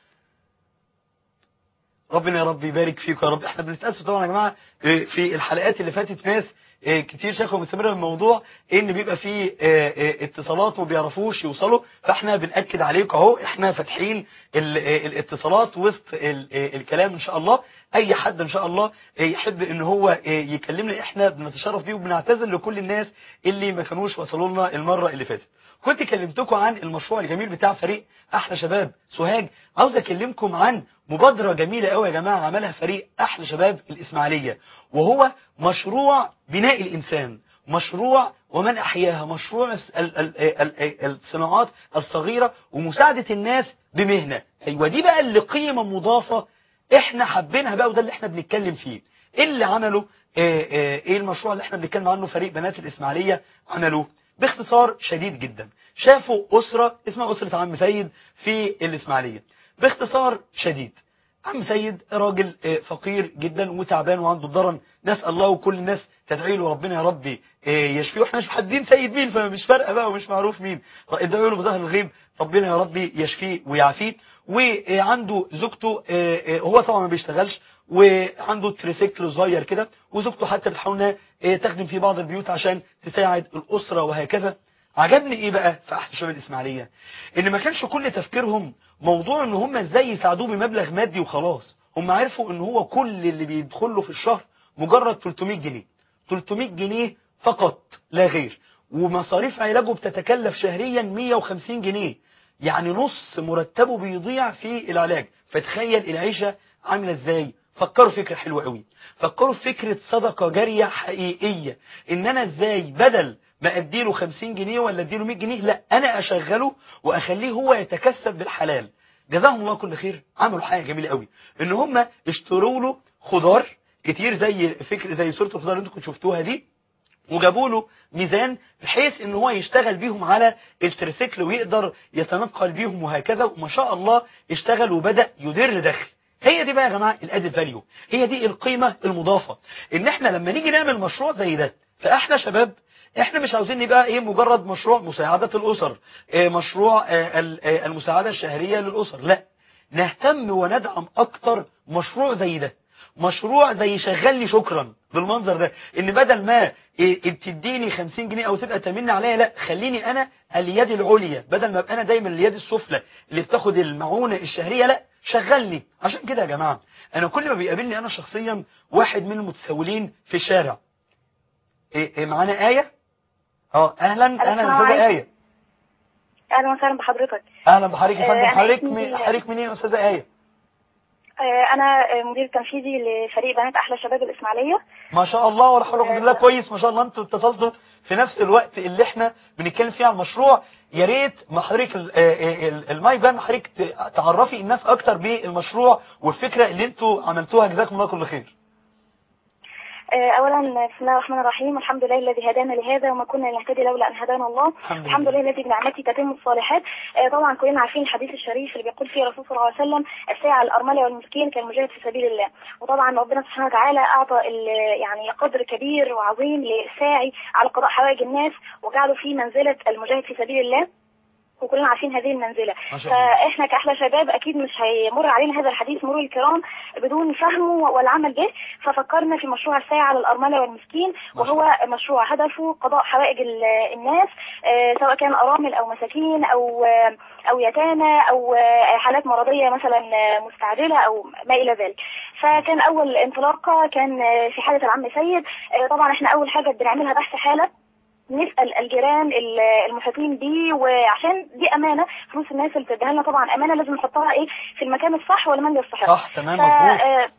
ربنا يا رب يبارك فيكم يا رب احنا بنتاسف طبعا يا جماعه إيه، في الحلقات اللي فاتت ناس إيه، كتير شكوى مستمره من الموضوع ان بيبقى فيه إيه، إيه، اتصالات وما بيعرفوش يوصلوا فاحنا بناكد عليكم اهو احنا فاتحين ال- إيه، الاتصالات وسط ال- إيه، الكلام ان شاء الله اي حد ان شاء الله إيه، يحب ان هو إيه، يكلمنا احنا بنتشرف بيه وبنعتذر لكل الناس اللي ما كانوش وصلوا لنا المره اللي فاتت كنت كلمتكم عن المشروع الجميل بتاع فريق احلى شباب سوهاج عاوز اكلمكم عن مبادره جميله قوي يا جماعه عملها فريق احلى شباب الاسماعيليه وهو مشروع بناء الانسان مشروع ومن احياها مشروع الس- ال- ال- ال- ال- الصناعات الصغيره ومساعده الناس بمهنه ايوه دي بقى اللي قيمه مضافه احنا حابينها بقى وده اللي احنا بنتكلم فيه ايه اللي عمله آه، آه، ايه المشروع اللي احنا بنتكلم عنه فريق بنات الاسماعيليه عملوه باختصار شديد جدا شافوا اسره اسمها اسره عم سيد في الاسماعيليه باختصار شديد عم سيد راجل آه، فقير جدا وتعبان وعنده الضرن نسال الله وكل الناس تدعي له ربنا يا ربي آه، يشفيه واحنا مش محددين سيد مين فمش فارقه بقى ومش معروف مين ادعوا له بظهر الغيب ربنا يا ربي يشفيه ويعافيه وعنده زوجته آه، آه، هو طبعا ما بيشتغلش وعنده تريسيكل صغير كده وزوجته حتى بتحاول انها آه، تخدم في بعض البيوت عشان تساعد الاسره وهكذا عجبني ايه بقى في احد شباب الاسماعيليه ان ما كانش كل تفكيرهم موضوع ان هم ازاي يساعدوه بمبلغ مادي وخلاص هم عرفوا ان هو كل اللي بيدخل له في الشهر مجرد 300 جنيه 300 جنيه فقط لا غير ومصاريف علاجه بتتكلف شهريا 150 جنيه يعني نص مرتبه بيضيع في العلاج فتخيل العيشة عاملة ازاي فكروا فكرة حلوة قوي فكروا في فكرة صدقة جارية حقيقية ان انا ازاي بدل ما اديله 50 جنيه ولا اديله 100 جنيه لا انا اشغله واخليه هو يتكسب بالحلال جزاهم الله كل خير عملوا حاجة جميلة قوي ان هم اشتروا له خضار كتير زي فكر زي صورة الخضار اللي انتم كنتوا شفتوها دي وجابوا له ميزان بحيث ان هو يشتغل بيهم على التريسيكل ويقدر يتنقل بيهم وهكذا وما شاء الله اشتغل وبدأ يدر دخل هي دي بقى يا جماعه الادد فاليو هي دي القيمه المضافه ان احنا لما نيجي نعمل مشروع زي ده فاحنا شباب احنا مش عاوزين نبقى ايه مجرد مشروع مساعده الاسر إيه مشروع آه، ال- آه، المساعده الشهريه للاسر لا نهتم وندعم اكتر مشروع زي ده مشروع زي شغال لي شكرا بالمنظر ده ان بدل ما إيه تديني 50 جنيه او تبقى تمن عليا لا خليني انا اليد العليا بدل ما ابقى انا دايما اليد السفلى اللي بتاخد المعونه الشهريه لا شغلني عشان كده يا جماعه انا كل ما بيقابلني انا شخصيا واحد من المتسولين في الشارع إيه إيه معانا ايه اه اهلا اهلا السلام يا استاذه عليكم. ايه اهلا وسهلا بحضرتك اهلا بحضرتك يا آه، فندم أنا حضرتك اسمي- مين- حضرتك منين يا استاذه ايه آه، انا آه، مدير تنفيذي لفريق بنات احلى شباب الاسماعيليه ما شاء الله ولا حول ولا قوه الا بالله كويس ما شاء الله انتوا اتصلتوا في نفس الوقت اللي احنا بنتكلم فيه عن المشروع يا ريت ما حضرتك ال- آه، ال- المايك بقى حضرتك ت- تعرفي الناس اكتر بالمشروع والفكره اللي انتوا عملتوها جزاكم الله كل خير آه، اولا بسم الله الرحمن الرحيم الحمد لله الذي هدانا لهذا وما كنا لنهتدي لولا ان هدانا الله الحمد الحمد لله. لله الذي بنعمته تتم الصالحات آه، طبعا كلنا عارفين الحديث الشريف اللي بيقول فيه الرسول صلى الله عليه وسلم الساعة الأرملة والمسكين كالمجاهد في سبيل الله وطبعا ربنا سبحانه وتعالى أعطى ال- يعني قدر كبير وعظيم للساعي على قضاء حوائج الناس وجعله في منزلة المجاهد في سبيل الله وكلنا عارفين هذه المنزلة ما شاء الله. فاحنا كأحلى شباب اكيد مش هيمر علينا هذا الحديث مرور الكرام بدون فهمه والعمل به ففكرنا في مشروع الساعة على الأرملة والمسكين ما شاء وهو مشروع هدفه قضاء حوائج ال- الناس آه، سواء كان أرامل أو مساكين أو آه، أو يتامى أو آه، حالات مرضية مثلا آه، مستعجلة أو ما إلى ذلك فكان أول انطلاقة كان آه، في حالة العم سيد آه، طبعا احنا أول حاجة بنعملها بحث حالة نسأل الجيران ال- المحيطين بيه وعشان دي أمانة فلوس الناس اللي بتديها لنا طبعا أمانة لازم نحطها إيه في المكان الصح والمن يستحق صح تمام ف- مظبوط آه،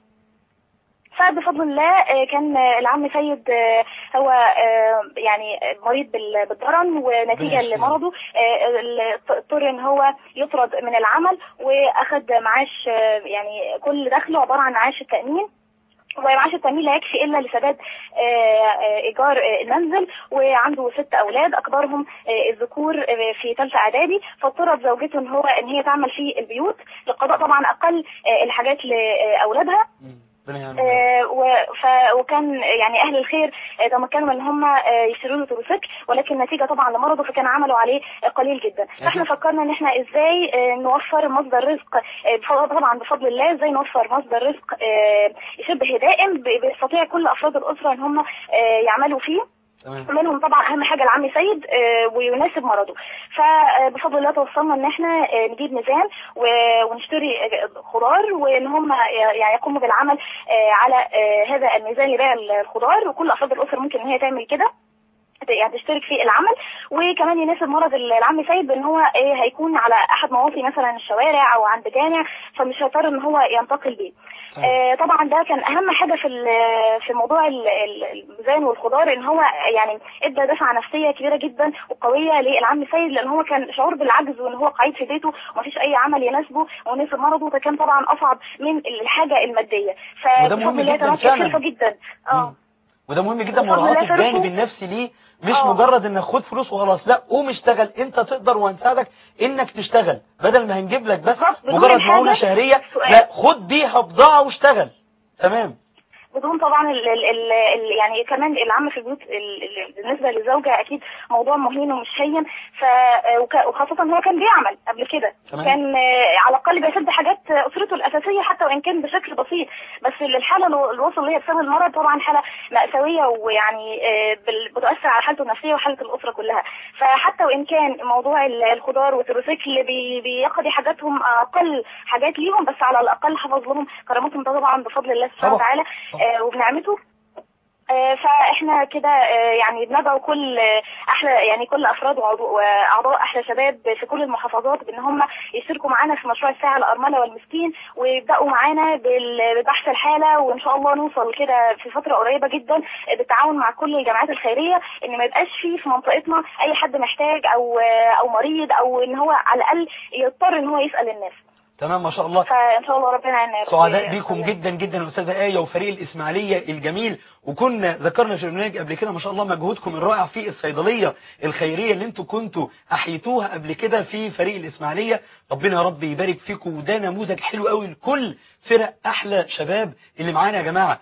فبفضل الله آه، كان آه، العم سيد آه، هو آه، يعني مريض بال- بالضرن ونتيجة ماشي. لمرضه آه، ال- اضطر ان هو يطرد من العمل واخد معاش آه، يعني كل دخله عبارة عن معاش التأمين ومعاش التأمين لا يكفي إلا لسداد آه، آه، إيجار آه، المنزل وعنده ست أولاد أكبرهم آه، الذكور آه، في ثالثة إعدادي فاضطرت زوجته إن هو إن هي تعمل في البيوت لقضاء طبعا أقل آه، الحاجات لأولادها مم. ربنا يعينك. آه، و- ف- وكان يعني اهل الخير آه، تمكنوا ان هم آه، يشتروا له تروسيكل ولكن نتيجه طبعا لمرضه فكان عملوا عليه آه، قليل جدا فاحنا أكيد. فكرنا ان احنا ازاي آه، نوفر مصدر رزق آه، بف- طبعا بفضل الله ازاي نوفر مصدر رزق آه، شبه دائم ب- بيستطيع كل افراد الاسره ان هم آه، يعملوا فيه تمام منهم طبعا اهم حاجه العم سيد آه، ويناسب مرضه فبفضل الله توصلنا ان احنا آه، نجيب ميزان و- ونشتري آه، خضار وان هم يعني يقوموا بالعمل آه، على آه، هذا الميزان لبيع الخضار وكل افراد الاسره ممكن ان هي تعمل كده يعني تشترك في العمل وكمان يناسب مرض العم سيد بان هو إيه هيكون على احد مواطي مثلا الشوارع او عند جامع فمش هيضطر ان هو ينتقل بيه تمام. آه طبعا ده كان اهم حاجه في ال- في موضوع ال- ال- الميزان والخضار ان هو يعني ادى دفعه نفسيه كبيره جدا وقويه للعم سيد لان هو كان شعور بالعجز وان هو قعيد في بيته ومفيش اي عمل يناسبه ويناسب مرضه فكان طبعا اصعب من الحاجه الماديه وده مهم فبفضل الله جداً تمكن فعلاً. خفيفه جدا اه مم. وده مهم جدا بفضل مراعاة الله فرقه. الجانب النفسي ليه مش آه. مجرد انك خد فلوس وخلاص لا قوم اشتغل انت تقدر وهنساعدك انك تشتغل بدل ما هنجيب لك بس بالظبط، بدون مجرد الحاجة معونة شهرية سؤال. لا خد بيها بضاعة واشتغل تمام بدون طبعا ال ال ال ال يعني كمان العم في البيوت ال- ال- بالنسبه للزوجه اكيد موضوع مهين ومش هين ف وك- وخاصه هو كان بيعمل قبل كده تمام. كان آه، على الاقل بيسد حاجات اسرته الاساسيه حتى وان كان بشكل بسيط بس الحاله اللي اللي وصل ليها بسبب المرض طبعا حاله ماساويه ويعني آه، بال- بتؤثر على حالته النفسيه وحاله الاسره كلها فحتى وان كان موضوع ال- الخضار والتروسيكل بي- بيقضي حاجاتهم اقل حاجات ليهم بس على الاقل حفظ لهم كرامتهم ده طبعا بفضل الله سبحانه طبعا. وتعالى طبعا. آه، وبنعمته آه، فاحنا كده آه، يعني بندعو كل آه، احلى يعني كل افراد وعضو- واعضاء احلى شباب في كل المحافظات بان هم يشتركوا معانا في مشروع الساعه الارمله والمسكين ويبداوا معانا بال- ببحث الحاله وان شاء الله نوصل كده في فتره قريبه جدا بالتعاون مع كل الجمعيات الخيريه ان ما يبقاش في في منطقتنا اي حد محتاج او او مريض او ان هو على الاقل يضطر ان هو يسال الناس تمام ما شاء الله فان شاء الله ربنا يعيننا يا رب. سعداء بيكم جدا جدا الاستاذه ايه وفريق الاسماعيليه الجميل وكنا ذكرنا في البرنامج قبل كده ما شاء الله مجهودكم الرائع في الصيدليه الخيريه اللي انتم كنتوا احيتوها قبل كده في فريق الاسماعيليه ربنا يا رب يبارك فيكم وده نموذج حلو قوي لكل فرق احلى شباب اللي معانا يا جماعه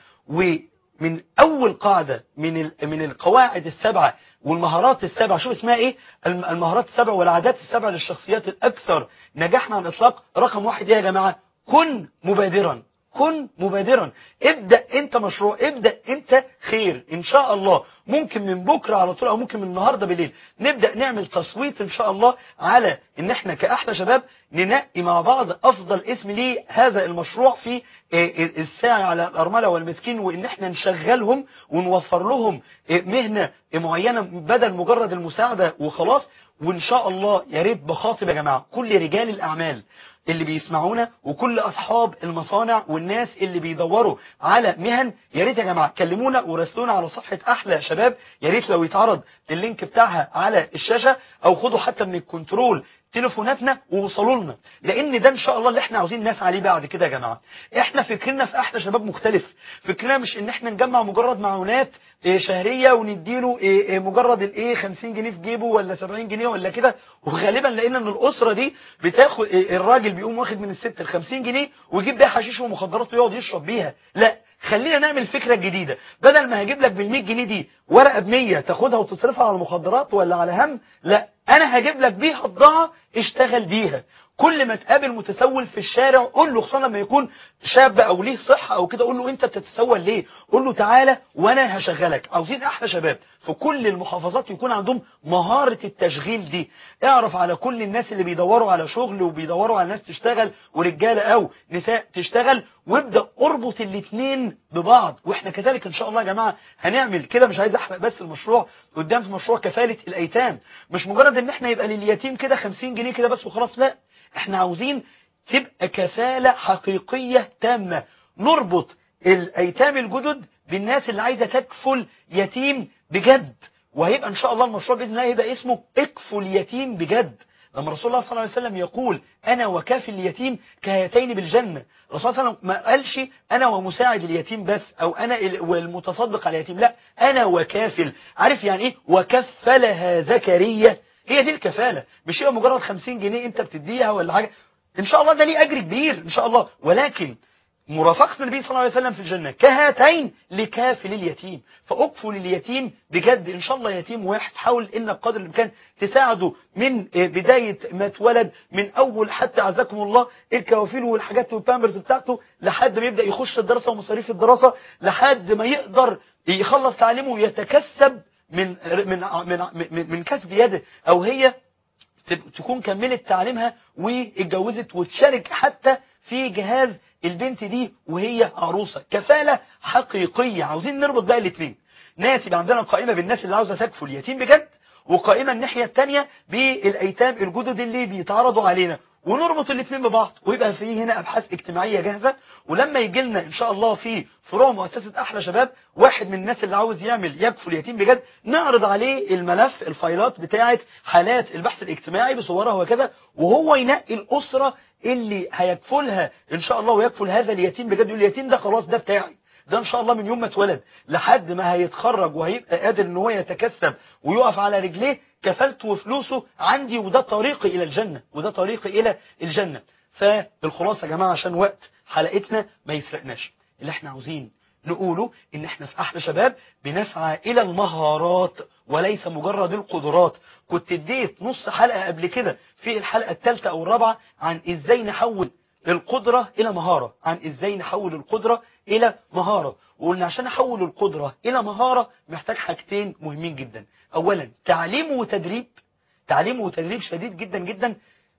ومن اول قاعده من ال- من القواعد السبعه والمهارات السبع شوف اسمها ايه الم- المهارات السبع والعادات السبع للشخصيات الاكثر نجاحا على الاطلاق رقم واحد ايه يا جماعه كن مبادرا كن مبادرا ابدأ انت مشروع ابدأ انت خير ان شاء الله ممكن من بكرة على طول او ممكن من النهاردة بالليل نبدأ نعمل تصويت ان شاء الله على ان احنا كأحلى شباب ننقي مع بعض افضل اسم لهذا المشروع في آه، الساعي على الارملة والمسكين وان احنا نشغلهم ونوفر لهم آه، مهنة معينة بدل مجرد المساعدة وخلاص وان شاء الله يا ريت بخاطب يا جماعة كل رجال الاعمال اللي بيسمعونا وكل اصحاب المصانع والناس اللي بيدوروا على مهن يا ريت يا جماعه كلمونا وراسلونا على صفحه احلى شباب يا ريت لو يتعرض اللينك بتاعها على الشاشه او خدوا حتى من الكنترول تليفوناتنا ووصلوا لنا لان ده ان شاء الله اللي احنا عاوزين نسعى عليه بعد كده يا جماعه احنا فكرنا في احلى شباب مختلف فكرنا مش ان احنا نجمع مجرد معونات إيه، شهريه ونديله إيه، إيه، مجرد الايه 50 جنيه في جيبه ولا 70 جنيه ولا كده وغالبا لقينا ان الاسره دي بتاخد إيه، الراجل بيقوم واخد من الست ال 50 جنيه ويجيب بيها حشيش ومخدرات ويقعد يشرب بيها لا خلينا نعمل فكره جديده بدل ما هجيب لك بال 100 جنيه دي ورقه ب 100 تاخدها وتصرفها على المخدرات ولا على هم لا انا هجيب لك بيها بضاعه اشتغل بيها كل ما تقابل متسول في الشارع قول له خصوصا لما يكون شاب او ليه صحه او كده قول له انت بتتسول ليه قول له تعالى وانا هشغلك عاوزين احلى شباب في كل المحافظات يكون عندهم مهاره التشغيل دي اعرف على كل الناس اللي بيدوروا على شغل وبيدوروا على ناس تشتغل ورجاله او نساء تشتغل وابدا اربط الاثنين ببعض واحنا كذلك ان شاء الله يا جماعه هنعمل كده مش عايز احرق بس المشروع قدام في مشروع كفاله الايتام مش مجرد ان احنا يبقى لليتيم كده 50 جنيه كده بس وخلاص لا احنا عاوزين تبقى كفالة حقيقية تامة نربط الايتام الجدد بالناس اللي عايزة تكفل يتيم بجد وهيبقى ان شاء الله المشروع باذن الله هيبقى اسمه اكفل يتيم بجد لما رسول الله صلى الله عليه وسلم يقول انا وكافل اليتيم كهاتين بالجنه الرسول صلى الله عليه وسلم ما قالش انا ومساعد اليتيم بس او انا ال- والمتصدق على اليتيم لا انا وكافل عارف يعني ايه وكفلها زكريا هي دي الكفاله مش هي مجرد 50 جنيه انت بتديها ولا حاجه ان شاء الله ده ليه اجر كبير ان شاء الله ولكن مرافقة النبي صلى الله عليه وسلم في الجنة كهاتين لكافل اليتيم فأكفل اليتيم بجد إن شاء الله يتيم واحد حاول إنك قدر الإمكان تساعده من بداية ما اتولد من أول حتى عزكم الله الكوافيل والحاجات والبامبرز بتاعته لحد ما يبدأ يخش الدراسة ومصاريف الدراسة لحد ما يقدر يخلص تعليمه ويتكسب من من من من, من كسب يده أو هي تب- تكون كملت تعليمها واتجوزت وتشارك حتى في جهاز البنت دي وهي عروسة كفالة حقيقية عاوزين نربط بقى الاثنين ناس يبقى عندنا قائمة بالناس اللي عاوزة تكفل يتيم بجد وقائمة الناحية التانية بالايتام الجدد اللي بيتعرضوا علينا ونربط الاثنين ببعض ويبقى في هنا ابحاث اجتماعيه جاهزه ولما يجي لنا ان شاء الله في فروع مؤسسه احلى شباب واحد من الناس اللي عاوز يعمل يكفل يتيم بجد نعرض عليه الملف الفايلات بتاعه حالات البحث الاجتماعي بصورها وكذا وهو ينقي الاسره اللي هيكفلها ان شاء الله ويكفل هذا اليتيم بجد يقول اليتيم ده خلاص ده بتاعي ده ان شاء الله من يوم ما اتولد لحد ما هيتخرج وهيبقى قادر ان هو يتكسب ويقف على رجليه كفلته وفلوسه عندي وده طريقي الى الجنه وده طريقي الى الجنه فالخلاصه يا جماعه عشان وقت حلقتنا ما يسرقناش اللي احنا عاوزين نقوله ان احنا في احلى شباب بنسعى الى المهارات وليس مجرد القدرات كنت اديت نص حلقه قبل كده في الحلقه الثالثه او الرابعه عن ازاي نحول القدرة إلى مهارة عن إزاي نحول القدرة إلى مهارة وقلنا عشان نحول القدرة إلى مهارة محتاج حاجتين مهمين جدا أولا تعليم وتدريب تعليم وتدريب شديد جدا جدا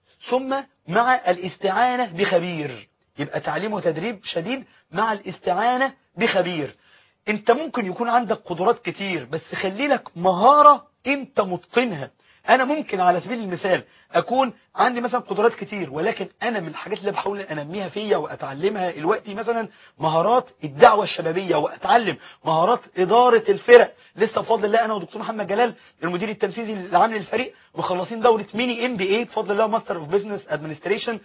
ثم مع الاستعانة بخبير يبقى تعليم وتدريب شديد مع الاستعانة بخبير انت ممكن يكون عندك قدرات كتير بس خلي لك مهارة انت متقنها انا ممكن على سبيل المثال اكون عندي مثلا قدرات كتير ولكن انا من الحاجات اللي بحاول انميها فيا واتعلمها دلوقتي مثلا مهارات الدعوه الشبابيه واتعلم مهارات اداره الفرق لسه بفضل الله انا ودكتور محمد جلال المدير التنفيذي العام للفريق مخلصين دوره ميني ام بي اي بفضل الله ماستر اوف بزنس ادمنستريشن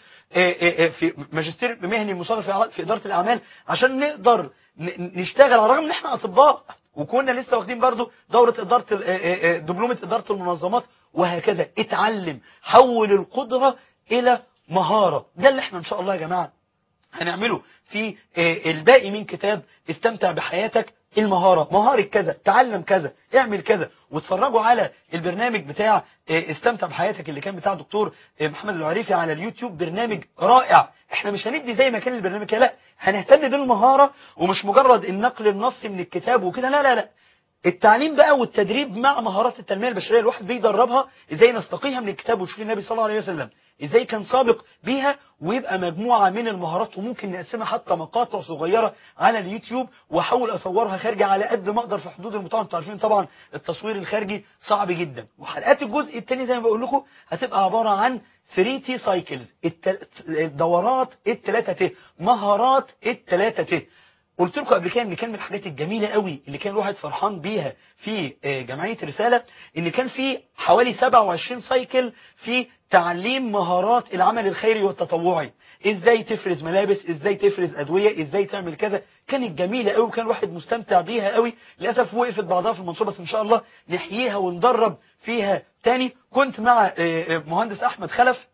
في ماجستير مهني مصغر في ع- في اداره الاعمال عشان نقدر ن- نشتغل على الرغم ان احنا اطباء وكنا لسه واخدين برضو دورة إدارة ال- آه، آه، آه، دبلومة إدارة المنظمات وهكذا اتعلم حول القدرة إلى مهارة ده اللي احنا إن شاء الله يا جماعة هنعمله في آه، الباقي من كتاب استمتع بحياتك المهارة مهارة كذا تعلم كذا اعمل كذا واتفرجوا على البرنامج بتاع آه، استمتع بحياتك اللي كان بتاع دكتور آه، محمد العريفي على اليوتيوب برنامج رائع احنا مش هندي زي ما كان البرنامج كده لا هنهتم بالمهارة ومش مجرد النقل النصي من الكتاب وكده لا لا لا التعليم بقى والتدريب مع مهارات التنميه البشريه الواحد بيدربها ازاي نستقيها من الكتاب ونشوف النبي صلى الله عليه وسلم ازاي كان سابق بيها ويبقى مجموعه من المهارات وممكن نقسمها حتى مقاطع صغيره على اليوتيوب واحاول اصورها خارجه على قد ما اقدر في حدود المطاعم انتوا عارفين طبعا التصوير الخارجي صعب جدا وحلقات الجزء الثاني زي ما بقول لكم هتبقى عباره عن 3 تي سايكلز الدورات الثلاثه ت مهارات الثلاثه ت قلت لكم قبل كده ان كان من الحاجات الجميله قوي اللي كان الواحد فرحان بيها في آه، جمعيه رساله ان كان في حوالي 27 سايكل في تعليم مهارات العمل الخيري والتطوعي ازاي تفرز ملابس ازاي تفرز ادويه ازاي تعمل كذا كانت جميله قوي وكان الواحد مستمتع بيها قوي للاسف وقفت بعضها في المنصوره بس ان شاء الله نحييها وندرب فيها تاني كنت مع آه، آه، مهندس احمد خلف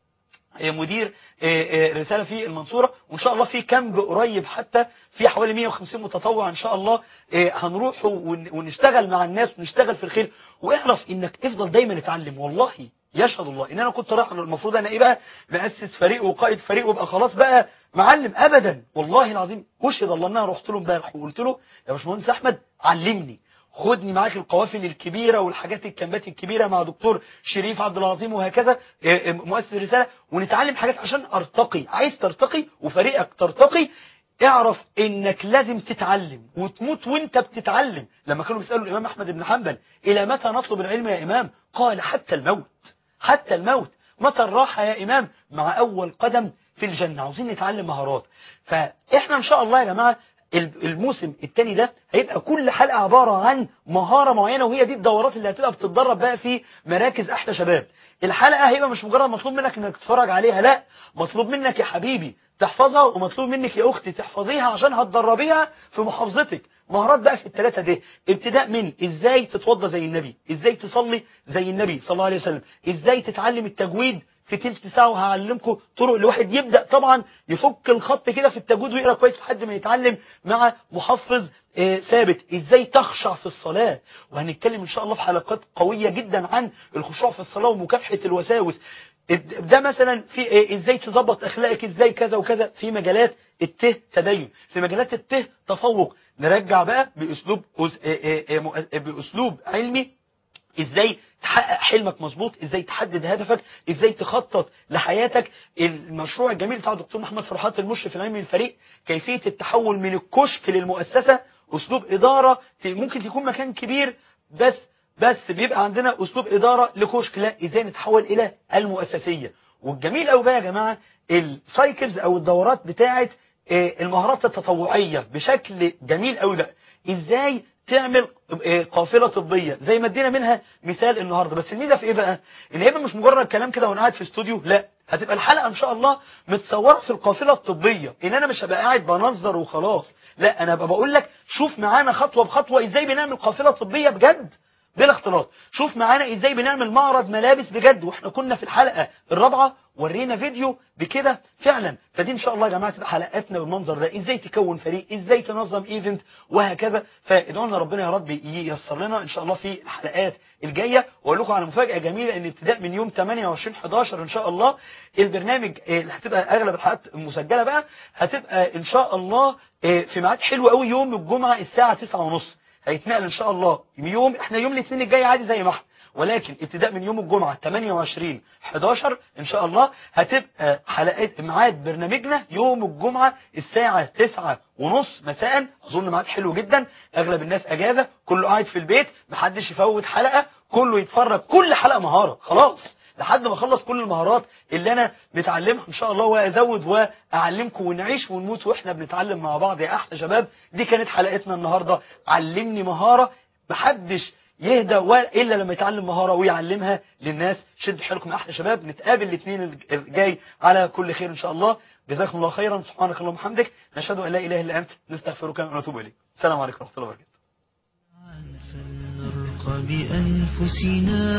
مدير رسالة في المنصورة وإن شاء الله في كامب قريب حتى في حوالي 150 متطوع إن شاء الله هنروح ون- ونشتغل مع الناس ونشتغل في الخير واعرف إنك افضل دايما اتعلم والله يشهد الله إن أنا كنت رايح المفروض أنا إيه بقى مؤسس فريق وقائد فريق وابقى خلاص بقى معلم أبدا والله العظيم أشهد الله إن أنا رحت له امبارح وقلت له يا باشمهندس أحمد علمني خدني معاك القوافل الكبيرة والحاجات الكامبات الكبيرة مع دكتور شريف عبد العظيم وهكذا إيه، إيه، مؤسس الرسالة ونتعلم حاجات عشان ارتقي عايز ترتقي وفريقك ترتقي اعرف انك لازم تتعلم وتموت وانت بتتعلم لما كانوا بيسألوا الامام احمد بن حنبل الى متى نطلب العلم يا امام قال حتى الموت حتى الموت متى الراحة يا امام مع اول قدم في الجنة عاوزين نتعلم مهارات فاحنا ان شاء الله يا جماعة الموسم الثاني ده هيبقى كل حلقة عبارة عن مهارة معينة وهي دي الدورات اللي هتبقى بتتدرب بقى في مراكز احلى شباب الحلقة هيبقى مش مجرد مطلوب منك انك تتفرج عليها لا مطلوب منك يا حبيبي تحفظها ومطلوب منك يا اختي تحفظيها عشان هتدربيها في محافظتك مهارات بقى في الثلاثة دي ابتداء من ازاي تتوضى زي النبي ازاي تصلي زي النبي صلى الله عليه وسلم ازاي تتعلم التجويد في تلت ساعة وهعلمكم طرق الواحد يبدأ طبعا يفك الخط كده في التجويد ويقرأ كويس لحد ما يتعلم مع محفظ آه، ثابت ازاي تخشع في الصلاة وهنتكلم ان شاء الله في حلقات قوية جدا عن الخشوع في الصلاة ومكافحة الوساوس ده مثلا في آه، ازاي تظبط اخلاقك ازاي كذا وكذا في مجالات الته تدين في مجالات الته تفوق نرجع بقى باسلوب أس- آه، آه، آه، مؤ- باسلوب علمي ازاي تحقق حلمك مظبوط ازاي تحدد هدفك ازاي تخطط لحياتك المشروع الجميل بتاع الدكتور محمد فرحات المشرف العلمي للفريق كيفية التحول من الكشك للمؤسسة اسلوب ادارة ت- ممكن تكون مكان كبير بس بس بيبقى عندنا اسلوب ادارة لكشك لا ازاي نتحول الى المؤسسية والجميل قوي بقى يا جماعة السايكلز او الدورات بتاعت آه، المهارات التطوعية بشكل جميل قوي بقى ازاي تعمل آه، قافلة طبية زي ما ادينا منها مثال النهاردة بس الميزة في ايه بقى ان هيبقى مش مجرد كلام كده وانا قاعد في استوديو لا هتبقى الحلقة ان شاء الله متصورة في القافلة الطبية ان انا مش هبقى قاعد بنظر وخلاص لا انا هبقى بقول لك شوف معانا خطوة بخطوة ازاي بنعمل قافلة طبية بجد بلا اختلاط شوف معانا ازاي بنعمل معرض ملابس بجد واحنا كنا في الحلقة الرابعة ورينا فيديو بكده فعلا فدي ان شاء الله يا جماعه تبقى حلقاتنا بالمنظر ده ازاي تكون فريق ازاي تنظم ايفنت وهكذا فادعوا لنا ربنا يا رب ييسر لنا ان شاء الله في الحلقات الجايه واقول لكم على مفاجاه جميله ان ابتداء من يوم 28 11 ان شاء الله البرنامج آه، اللي هتبقى اغلب الحلقات مسجله بقى هتبقى ان شاء الله آه، في ميعاد حلو قوي يوم الجمعه الساعه 9:30 هيتنقل ان شاء الله يوم احنا يوم الاثنين الجاي عادي زي ما احنا ولكن ابتداء من يوم الجمعة 28 11 ان شاء الله هتبقى حلقات ميعاد برنامجنا يوم الجمعة الساعة 9 ونص مساء اظن ميعاد حلو جدا اغلب الناس اجازة كله قاعد في البيت محدش يفوت حلقة كله يتفرج كل حلقة مهارة خلاص لحد ما اخلص كل المهارات اللي انا متعلمها ان شاء الله وازود واعلمكم ونعيش ونموت واحنا بنتعلم مع بعض يا احلى شباب دي كانت حلقتنا النهارده علمني مهاره محدش يهدى ولا الا لما يتعلم مهاره ويعلمها للناس شد حيلكم يا احلى شباب نتقابل الاثنين الجاي على كل خير ان شاء الله جزاكم الله خيرا سبحانك اللهم وبحمدك نشهد ان لا اله الا انت نستغفرك ونتوب اليك السلام عليكم ورحمه الله وبركاته فلنرق بأنفسنا